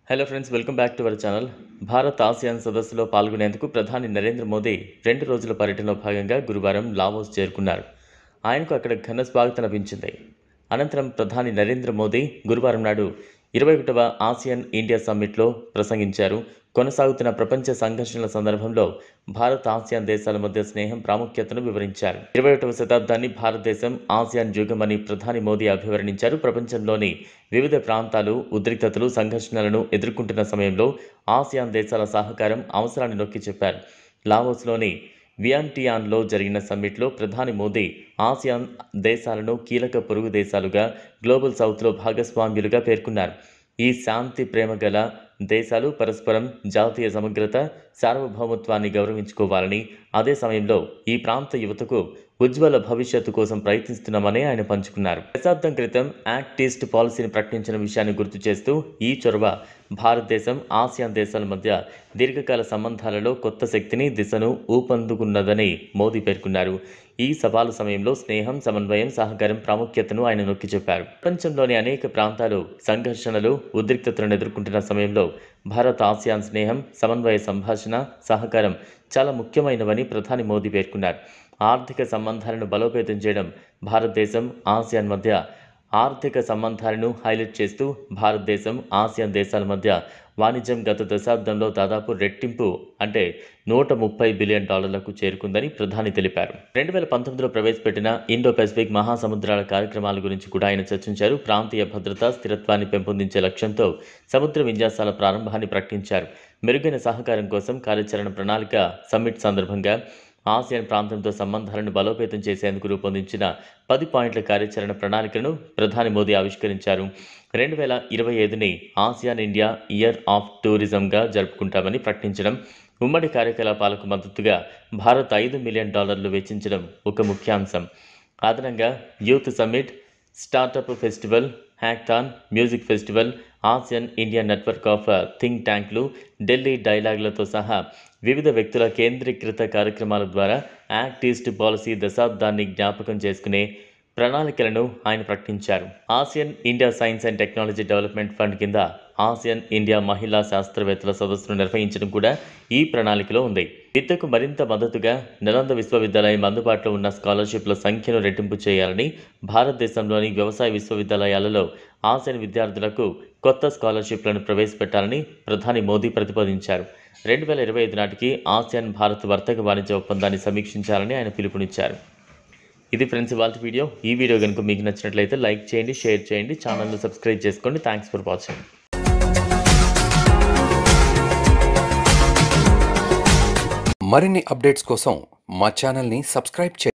hello friends welcome back to our channel Bharat ASEAN సదస్సులో పాల్గొనేందుకు ప్రధాని నరేంద్ర మోదీ రెండు రోజుల పర్యటనలో భాగంగా గురువారం లావోస్ చేరుకున్నారు ఆయనకు అక్కడ ఘన స్వాగతం లభించింది అనంతరం ప్రధాని నరేంద్ర మోదీ గురువారం నాడు ఇరవై ఒకటవ ఆసియన్ ఇండియా సమ్మిట్లో ప్రసంగించారు కొనసాగుతున్న ప్రపంచ సంఘర్షణల సందర్భంలో భారత్ ఆసియాన్ దేశాల మధ్య స్నేహం ప్రాముఖ్యతను వివరించారు ఇరవై ఒకటవ శతాబ్దాన్ని భారతదేశం ఆసియాన్ యుగం అని ప్రధాని మోదీ అభివర్ణించారు ప్రపంచంలోని వివిధ ప్రాంతాలు ఉద్రిక్తతలు సంఘర్షణలను ఎదుర్కొంటున్న సమయంలో ఆసియాన్ దేశాల సహకారం అవసరాన్ని నొక్కి చెప్పారు లావోస్లోని వియాంటియాన్లో జరిగిన సమ్మిట్లో ప్రధాని మోదీ ఆసియాన్ దేశాలను కీలక పొరుగు దేశాలుగా గ్లోబల్ సౌత్లో భాగస్వామ్యులుగా పేర్కొన్నారు ఈ శాంతి ప్రేమ గల దేశాలు పరస్పరం జాతీయ సమగ్రత సార్వభౌమత్వాన్ని గౌరవించుకోవాలని అదే సమయంలో ఈ ప్రాంత యువతకు ఉజ్వల భవిష్యత్తు కోసం ప్రయత్నిస్తున్నామని ఆయన పంచుకున్నారు దశాబ్దం క్రితం యాక్ట్ ఈస్ట్ పాలసీని ప్రకటించిన విషయాన్ని గుర్తు చేస్తూ ఈ చొరవ భారతదేశం ఆసియాన్ దేశాల మధ్య దీర్ఘకాల సంబంధాలలో కొత్త శక్తిని దిశను ఊపందుకున్నదని మోదీ పేర్కొన్నారు ఈ సవాలు సమయంలో స్నేహం సమన్వయం సహకారం ప్రాముఖ్యతను ఆయన నొక్కి చెప్పారు ప్రపంచంలోని అనేక ప్రాంతాలు సంఘర్షణలు ఉద్రిక్తతలను ఎదుర్కొంటున్న సమయంలో భారత్ ఆసియాన్ స్నేహం సమన్వయ సంభాషణ సహకారం చాలా ముఖ్యమైనవని ప్రధాని మోదీ పేర్కొన్నారు ఆర్థిక సంబంధాలను బలోపేతం చేయడం భారతదేశం ఆసియాన్ మధ్య ఆర్థిక సంబంధాలను హైలైట్ చేస్తూ భారతదేశం ఆసియాన్ దేశాల మధ్య వాణిజ్యం గత దశాబ్దంలో దాదాపు రెట్టింపు అంటే నూట ముప్పై బిలియన్ డాలర్లకు చేరుకుందని ప్రధాని తెలిపారు రెండు వేల పంతొమ్మిదిలో ప్రవేశపెట్టిన ఇండో పెసిఫిక్ మహాసముద్రాల కార్యక్రమాల గురించి కూడా ఆయన చర్చించారు ప్రాంతీయ భద్రత స్థిరత్వాన్ని పెంపొందించే లక్ష్యంతో సముద్ర విన్యాసాల ప్రారంభాన్ని ప్రకటించారు మెరుగైన సహకారం కోసం కార్యాచరణ ప్రణాళిక సమ్మిట్ సందర్భంగా ఆసియాన్ ప్రాంతంతో సంబంధాలను బలోపేతం చేసేందుకు రూపొందించిన పది పాయింట్ల కార్యాచరణ ప్రణాళికను ప్రధాని మోదీ ఆవిష్కరించారు రెండు వేల ఇరవై ఐదుని ఆసియాన్ ఇండియా ఇయర్ ఆఫ్ టూరిజంగా జరుపుకుంటామని ప్రకటించడం ఉమ్మడి కార్యకలాపాలకు మద్దతుగా భారత్ ఐదు మిలియన్ డాలర్లు వెచ్చించడం ఒక ముఖ్యాంశం అదనంగా youth summit startup festival hackathon music festival ASEAN India network of think ట్యాంక్లు ఢిల్లీ డైలాగులతో సహా వివిధ వ్యక్తుల కేంద్రీకృత కార్యక్రమాల ద్వారా యాక్ట్ ఈస్ట్ పాలసీ దశాబ్దాన్ని జ్ఞాపకం చేసుకునే ప్రణాళికలను ఆయన ప్రకటించారు ASEAN India science and technology development fund కింద ఆసియన్ ఇండియా మహిళా శాస్త్రవేత్తల సదస్సును నిర్వహించడం కూడా ఈ ప్రణాళికలో ఉంది విద్యకు మరింత మద్దతుగా నలంద విశ్వవిద్యాలయం అందుబాటులో ఉన్న స్కాలర్షిప్ల సంఖ్యను రెట్టింపు చేయాలని భారతదేశంలోని వ్యవసాయ విశ్వవిద్యాలయాలలో ఆసియన్ విద్యార్థులకు కొత్త స్కాలర్షిప్లను ప్రవేశపెట్టాలని ప్రధాని మోదీ ప్రతిపాదించారు రెండు వేల ఇరవై ఐదు నాటికి ఆసియాన్ భారత్ వర్తక వాణిజ్య ఒప్పందాన్ని సమీక్షించాలని ఆయన పిలుపునిచ్చారు ఇది ఫ్రెండ్స్ ఇవాళ వీడియో ఈ వీడియో కనుక మీకు నచ్చినట్లయితే లైక్ చేయండి షేర్ చేయండి ఛానల్ను సబ్స్క్రైబ్ చేసుకోండి థ్యాంక్స్ ఫర్ వాచింగ్ మరిన్ని అప్డేట్స్ కోసం మా ఛానల్ని సబ్స్క్రైబ్ చేయండి